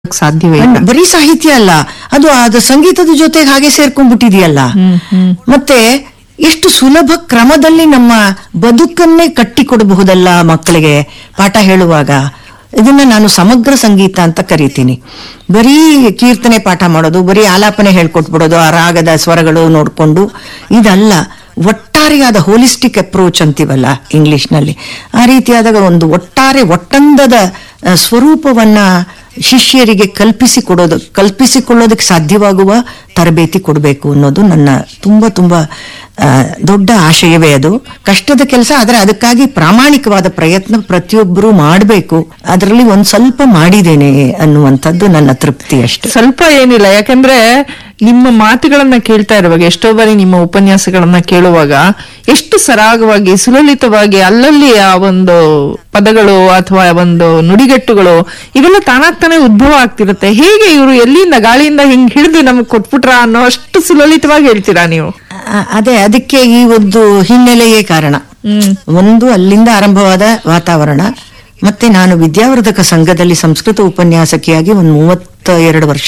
ಸಾಧ್ಯವೇ ಇಲ್ಲ ಬರೀ ಸಾಹಿತ್ಯ ಅಲ್ಲ ಅದು ಅದು ಸಂಗೀತದ ಜೊತೆಗೆ ಹಾಗೆ ಸೇರ್ಕೊಂಡ್ಬಿಟ್ಟಿದೆಯಲ್ಲ ಮತ್ತೆ ಎಷ್ಟು ಸುಲಭ ಕ್ರಮದಲ್ಲಿ ನಮ್ಮ ಬದುಕನ್ನೇ ಕಟ್ಟಿಕೊಡಬಹುದಲ್ಲ ಮಕ್ಕಳಿಗೆ ಪಾಠ ಹೇಳುವಾಗ ಇದನ್ನ ನಾನು ಸಮಗ್ರ ಸಂಗೀತ ಅಂತ ಕರಿತೀನಿ ಬರೀ ಕೀರ್ತನೆ ಪಾಠ ಮಾಡೋದು ಬರೀ ಆಲಾಪನೆ ಹೇಳ್ಕೊಟ್ಬಿಡೋದು ಆ ರಾಗದ ಸ್ವರಗಳು ನೋಡ್ಕೊಂಡು ಇದಲ್ಲ ಒಟ್ಟಾರೆಯಾದ ಹೋಲಿಸ್ಟಿಕ್ ಅಪ್ರೋಚ್ ಅಂತೀವಲ್ಲ ಇಂಗ್ಲಿಷ್ನಲ್ಲಿ ಆ ರೀತಿಯಾದಾಗ ಒಂದು ಒಟ್ಟಾರೆ ಒಟ್ಟಂದದ ಆ, ಸ್ವರೂಪವನ್ನ ಶಿಷ್ಯರಿಗೆ ಕಲ್ಪಿಸಿಕೊಡೋದು ಕಲ್ಪಿಸಿಕೊಳ್ಳೋದಕ್ಕೆ ಸಾಧ್ಯವಾಗುವ ತರಬೇತಿ ಕೊಡಬೇಕು ಅನ್ನೋದು ನನ್ನ ತುಂಬಾ ತುಂಬಾ ಆ, ದೊಡ್ಡ ಆಶಯವೇ ಅದು ಕಷ್ಟದ ಕೆಲಸ ಆದರೆ ಅದಕ್ಕಾಗಿ ಪ್ರಾಮಾಣಿಕವಾದ ಪ್ರಯತ್ನ ಪ್ರತಿಯೊಬ್ಬರು ಮಾಡಬೇಕು ಅದರಲ್ಲಿ ಒಂದ್ ಸ್ವಲ್ಪ ಮಾಡಿದ್ದೇನೆ ಅನ್ನುವಂಥದ್ದು ನನ್ನ ತೃಪ್ತಿ ಅಷ್ಟೆ ಸ್ವಲ್ಪ ಏನಿಲ್ಲ ಯಾಕಂದ್ರೆ ನಿಮ್ಮ ಮಾತುಗಳನ್ನ ಕೇಳ್ತಾ ಇರುವಾಗ ಎಷ್ಟೋ ಬಾರಿ ನಿಮ್ಮ ಉಪನ್ಯಾಸಗಳನ್ನ ಕೇಳುವಾಗ ಎಷ್ಟು ಸರಾಗವಾಗಿ ಸುಲಲಿತವಾಗಿ ಅಲ್ಲಲ್ಲಿ ಆ ಒಂದು ಪದಗಳು ಅಥವಾ ಒಂದು ನುಡಿಗಟ್ಟುಗಳು ಇವೆಲ್ಲ ತಾನಾಗ್ತಾನೆ ಉದ್ಭವ ಆಗ್ತಿರುತ್ತೆ ಹೇಗೆ ಇವರು ಎಲ್ಲಿಂದ ಗಾಳಿಯಿಂದ ಹಿಂಗ್ ಹಿಡಿದು ನಮ್ಗೆ ಕೊಟ್ಬಿಟ್ರ ಅನ್ನೋ ಅಷ್ಟು ಸುಲಲಿತವಾಗಿ ಹೇಳ್ತೀರಾ ನೀವು ಆ- ಅದೇ ಅದಕ್ಕೆ ಈ ಒಂದು ಹಿನ್ನೆಲೆಯೇ ಕಾರಣ ಒಂದು ಅಲ್ಲಿಂದ ಆರಂಭವಾದ ವಾತಾವರಣ ಮತ್ತೆ ನಾನು ವಿದ್ಯಾವರ್ಧಕ ಸಂಘದಲ್ಲಿ ಸಂಸ್ಕೃತ ಉಪನ್ಯಾಸಕಿಯಾಗಿ ಒಂದು ಮೂವತ್ತ ಎರಡು ವರ್ಷ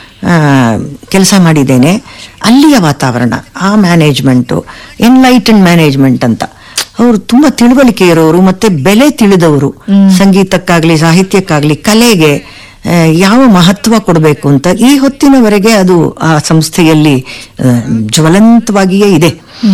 ಕೆಲಸ ಮಾಡಿದ್ದೇನೆ ಅಲ್ಲಿಯ ವಾತಾವರಣ ಆ ಮ್ಯಾನೇಜ್ಮೆಂಟು ಎನ್ಲೈಟನ್ ಮ್ಯಾನೇಜ್ಮೆಂಟ್ ಅಂತ ಅವರು ತುಂಬಾ ತಿಳುವಳಿಕೆ ಇರೋರು ಮತ್ತೆ ಬೆಲೆ ತಿಳಿದವರು ಸಂಗೀತಕ್ಕಾಗ್ಲಿ ಸಾಹಿತ್ಯಕ್ಕಾಗ್ಲಿ ಕಲೆಗೆ ಆ, ಯಾವ ಮಹತ್ವ ಕೊಡಬೇಕು ಅಂತ ಈ ಹೊತ್ತಿನವರೆಗೆ ಅದು ಆ ಸಂಸ್ಥೆಯಲ್ಲಿ ಆ, ಜ್ವಲಂತವಾಗಿಯೇ ಇದೆ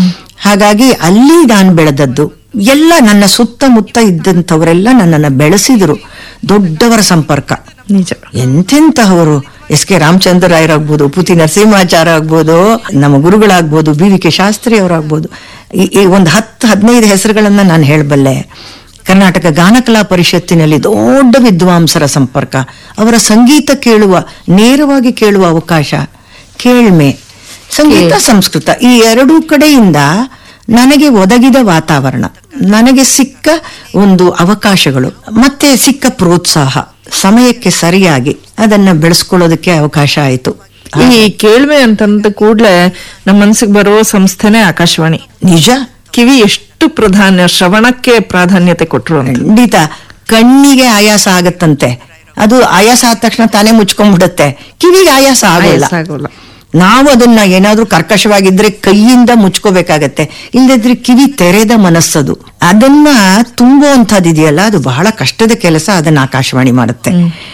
ಹಾಗಾಗಿ ಅಲ್ಲಿ ನಾನು ಬೆಳೆದದ್ದು ಎಲ್ಲ ನನ್ನ ಸುತ್ತಮುತ್ತ ಇದ್ದಂಥವರೆಲ್ಲ ನನ್ನನ್ನು ಬೆಳೆಸಿದರು ದೊಡ್ಡವರ ಸಂಪರ್ಕ ನಿಜ ಎಂತೆಂತಹವರು ಎಸ್ ಕೆ ರಾಮಚಂದ್ರ ರಾಯರಾಗ್ಬೋದು ಪುತಿ ನರಸಿಂಹಾಚಾರ್ಯ ಆಗ್ಬೋದು ನಮ್ಮ ಗುರುಗಳಾಗ್ಬೋದು ಬಿ ವಿ ಕೆ ಶಾಸ್ತ್ರಿ ಅವರಾಗ್ಬೋದು ಈ- ಈ ಒಂದು ಹತ್ತು ಹದಿನೈದು ಹೆಸರುಗಳನ್ನ ನಾನು ಹೇಳಬಲ್ಲೆ ಕರ್ನಾಟಕ ಗಾನಕಲಾ ಪರಿಷತ್ತಿನಲ್ಲಿ ದೊಡ್ಡ ವಿದ್ವಾಂಸರ ಸಂಪರ್ಕ ಅವರ ಸಂಗೀತ ಕೇಳುವ ನೇರವಾಗಿ ಕೇಳುವ ಅವಕಾಶ ಕೇಳ್ಮೆ ಸಂಗೀತ ಸಂಸ್ಕೃತ ಈ ಎರಡೂ ಕಡೆಯಿಂದ ನನಗೆ ಒದಗಿದ ವಾತಾವರಣ ನನಗೆ ಸಿಕ್ಕ ಒಂದು ಅವಕಾಶಗಳು ಮತ್ತೆ ಸಿಕ್ಕ ಪ್ರೋತ್ಸಾಹ ಸಮಯಕ್ಕೆ ಸರಿಯಾಗಿ ಅದನ್ನ ಬೆಳೆಸ್ಕೊಳ್ಳೋದಕ್ಕೆ ಅವಕಾಶ ಆಯಿತು ಈ ಕೇಳ್ಮೆ ಅಂತಂದ ಕೂಡ್ಲೆ ನಮ್ಮ ಮನ್ಸಿಗೆ ಬರೋ ಸಂಸ್ಥೆನೇ ಆಕಾಶವಾಣಿ ನಿಜ ಕಿವಿ ಎಷ್ಟು ಪ್ರಾಧಾನ್ಯ ಶ್ರವಣಕ್ಕೆ ಪ್ರಾಧಾನ್ಯತೆ ಕೊಟ್ರು ಅಂತ ಖಂಡಿತ ಕಣ್ಣಿಗೆ ಆಯಾಸ ಆಗತ್ತಂತೆ ಅದು ಆಯಾಸ ಆದ ತಕ್ಷಣ ತಾನೇ ಮುಚ್ಕೊಂಡ್ಬಿಡುತ್ತೆ ಕಿವಿಗೆ ಆಯಾಸ ಆಗೋಲ್ಲ ಆಯಾಸ ಆಗೋಲ್ಲ. ನಾವು ಅದನ್ನ ಏನಾದ್ರೂ ಕರ್ಕಶವಾಗಿದ್ರೆ ಕೈಯಿಂದ ಮುಚ್ಕೋಬೇಕಾಗತ್ತೆ ಇಲ್ಲದಿದ್ರೆ ಕಿವಿ ತೆರೆದ ಮನಸ್ಸದು ಅದನ್ನ ತುಂಬುವಂಥದ್ದು ಇದೆಯಲ್ಲ ಅದು ಬಹಳ ಕಷ್ಟದ ಕೆಲಸ ಅದನ್ನ ಆಕಾಶವಾಣಿ ಮಾಡುತ್ತೆ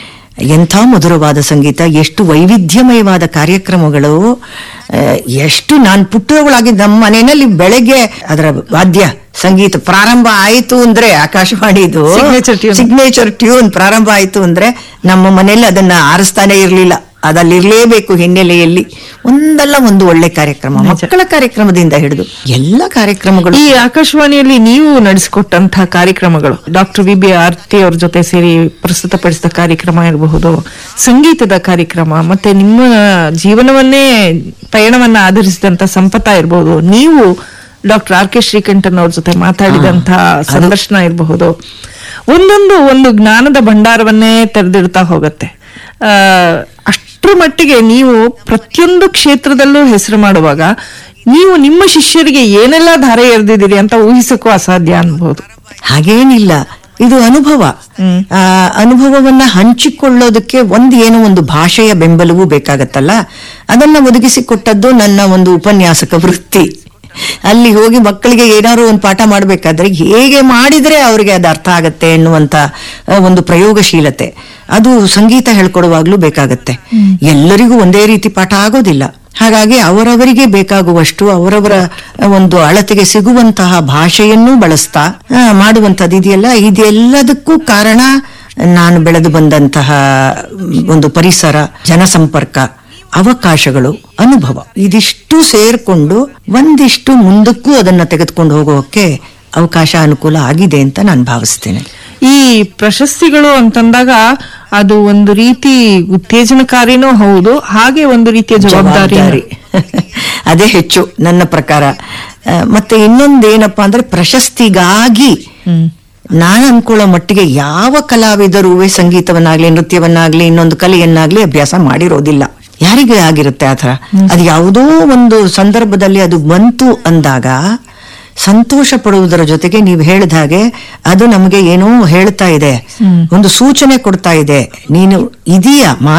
ಎಂಥ ಮಧುರವಾದ ಸಂಗೀತ ಎಷ್ಟು ವೈವಿಧ್ಯಮಯವಾದ ಕಾರ್ಯಕ್ರಮಗಳು ಆ, ಎಷ್ಟು ನಾನು ಪುಟ್ಟಗಳಾಗಿ ನಮ್ಮ ಮನೆಯಲ್ಲಿ ಬೆಳಗ್ಗೆ ಅದರ ವಾದ್ಯ ಸಂಗೀತ ಪ್ರಾರಂಭ ಆಯಿತು ಅಂದ್ರೆ ಆಕಾಶವಾಣಿದು Signature tune. ಸಿಗ್ನೇಚರ್ ಟ್ಯೂನ್ ಪ್ರಾರಂಭ ಆಯಿತು ಅಂದ್ರೆ ನಮ್ಮ ಮನೆಯಲ್ಲಿ ಅದನ್ನ ಆರಿಸ್ತಾನೆ ಇರಲಿಲ್ಲ ಅದಲ್ಲಿರ್ಲೇಬೇಕು ಹಿನ್ನೆಲೆಯಲ್ಲಿ ಒಂದಲ್ಲ ಒಂದು ಒಳ್ಳೆ ಕಾರ್ಯಕ್ರಮ ಮಕ್ಕಳ ಕಾರ್ಯಕ್ರಮದಿಂದ ಹಿಡಿದು ಎಲ್ಲ ಕಾರ್ಯಕ್ರಮಗಳು ಈ ಆಕಾಶವಾಣಿಯಲ್ಲಿ ನೀವು ನಡೆಸಿಕೊಟ್ಟಂತಹ ಕಾರ್ಯಕ್ರಮಗಳು ಡಾಕ್ಟರ್ ವಿ ಬಿ ಆರ್ತಿ ಅವ್ರ ಜೊತೆ ಸೇರಿ ಪ್ರಸ್ತುತಪಡಿಸಿದ ಕಾರ್ಯಕ್ರಮ ಇರಬಹುದು ಸಂಗೀತದ ಕಾರ್ಯಕ್ರಮ ಮತ್ತೆ ನಿಮ್ಮ ಜೀವನವನ್ನೇ ಪಯಣವನ್ನ ಆಧರಿಸಿದಂತ ಸಂಪತ ಇರಬಹುದು ನೀವು ಡಾಕ್ಟರ್ ಆರ್ ಕೆ ಶ್ರೀಕಂಠನ್ ಅವ್ರ ಜೊತೆ ಮಾತಾಡಿದಂತಹ ಸಂದರ್ಶನ ಇರಬಹುದು ಒಂದೊಂದು ಒಂದು ಜ್ಞಾನದ ಭಂಡಾರವನ್ನೇ ತೆರೆದಿಡ್ತಾ ಹೋಗುತ್ತೆ ಆ, ಅಷ್ಟ್ರ ಮಟ್ಟಿಗೆ ನೀವು ಪ್ರತಿಯೊಂದು ಕ್ಷೇತ್ರದಲ್ಲೂ ಹೆಸರು ಮಾಡುವಾಗ ನೀವು ನಿಮ್ಮ ಶಿಷ್ಯರಿಗೆ ಏನೆಲ್ಲ ಧಾರೆ ಎರೆದಿದ್ದೀರಿ ಅಂತ ಊಹಿಸಕ್ಕೂ ಅಸಾಧ್ಯ ಅನ್ಬಹುದು ಹಾಗೇನಿಲ್ಲ ಇದು ಅನುಭವ ಆ ಅನುಭವವನ್ನ ಹಂಚಿಕೊಳ್ಳೋದಕ್ಕೆ ಒಂದು ಏನೋ ಒಂದು ಭಾಷೆಯ ಬೆಂಬಲವೂ ಬೇಕಾಗತ್ತಲ್ಲ ಅದನ್ನ ಒದಗಿಸಿಕೊಟ್ಟದ್ದು ನನ್ನ ಒಂದು ಉಪನ್ಯಾಸಕ ವೃತ್ತಿ ಅಲ್ಲಿ ಹೋಗಿ ಮಕ್ಕಳಿಗೆ ಏನಾದ್ರು ಒಂದು ಪಾಠ ಮಾಡಬೇಕಾದ್ರೆ ಹೇಗೆ ಮಾಡಿದ್ರೆ ಅವ್ರಿಗೆ ಅದು ಅರ್ಥ ಆಗತ್ತೆ ಎನ್ನುವಂತ ಆ, ಒಂದು ಪ್ರಯೋಗಶೀಲತೆ ಅದು ಸಂಗೀತ ಹೇಳ್ಕೊಡುವಾಗ್ಲೂ ಬೇಕಾಗತ್ತೆ ಎಲ್ಲರಿಗೂ ಒಂದೇ ರೀತಿ ಪಾಠ ಆಗೋದಿಲ್ಲ ಹಾಗಾಗಿ ಅವರವರಿಗೆ ಬೇಕಾಗುವಷ್ಟು ಅವರವರ ಒಂದು ಅಳತೆಗೆ ಸಿಗುವಂತಹ ಭಾಷೆಯನ್ನೂ ಬಳಸ್ತಾ ಆ, ಮಾಡುವಂಥದ್ದು ಇದೆಯಲ್ಲ ಇದೆಲ್ಲದಕ್ಕೂ ಕಾರಣ ನಾನು ಬೆಳೆದು ಬಂದಂತಹ ಒಂದು ಪರಿಸರ ಜನಸಂಪರ್ಕ ಅವಕಾಶಗಳು ಅನುಭವ ಇದಿಷ್ಟು ಸೇರ್ಕೊಂಡು ಒಂದಿಷ್ಟು ಮುಂದಕ್ಕೂ ಅದನ್ನ ತೆಗೆದುಕೊಂಡು ಹೋಗೋಕೆ ಅವಕಾಶ ಅನುಕೂಲ ಆಗಿದೆ ಅಂತ ನಾನು ಭಾವಿಸ್ತೇನೆ ಈ ಪ್ರಶಸ್ತಿಗಳು ಅಂತಂದಾಗ ಅದು ಒಂದು ರೀತಿ ಉತ್ತೇಜನಕಾರಿನೂ ಹೌದು ಹಾಗೆ ಒಂದು ರೀತಿಯ ಜವಾಬ್ದಾರಿ ಜವಾಬ್ದಾರಿ ಅದೇ ಹೆಚ್ಚು ನನ್ನ ಪ್ರಕಾರ ಆ, ಮತ್ತೆ ಇನ್ನೊಂದೇನಪ್ಪಾ ಅಂದ್ರೆ ಪ್ರಶಸ್ತಿಗಾಗಿ ನಾನು ಅನ್ಕೊಳ್ಳೋ ಮಟ್ಟಿಗೆ ಯಾವ ಕಲಾವಿದರು ಸಂಗೀತವನ್ನಾಗ್ಲಿ ನೃತ್ಯವನ್ನಾಗ್ಲಿ ಇನ್ನೊಂದು ಕಲೆಯನ್ನಾಗ್ಲಿ ಅಭ್ಯಾಸ ಮಾಡಿರೋದಿಲ್ಲ ಯಾರಿಗೆ ಆಗಿರುತ್ತೆ ಆ ಥರ ಅದು ಯಾವುದೋ ಒಂದು ಸಂದರ್ಭದಲ್ಲಿ ಅದು ಬಂತು ಅಂದಾಗ ಸಂತೋಷ ಪಡುವುದರ ಜೊತೆಗೆ ನೀವು ಹೇಳಿದ ಹಾಗೆ ಅದು ನಮಗೆ ಏನೋ ಹೇಳ್ತಾ ಇದೆ ಒಂದು ಸೂಚನೆ ಕೊಡ್ತಾ ಇದೆ ನೀನು ಇದೀಯ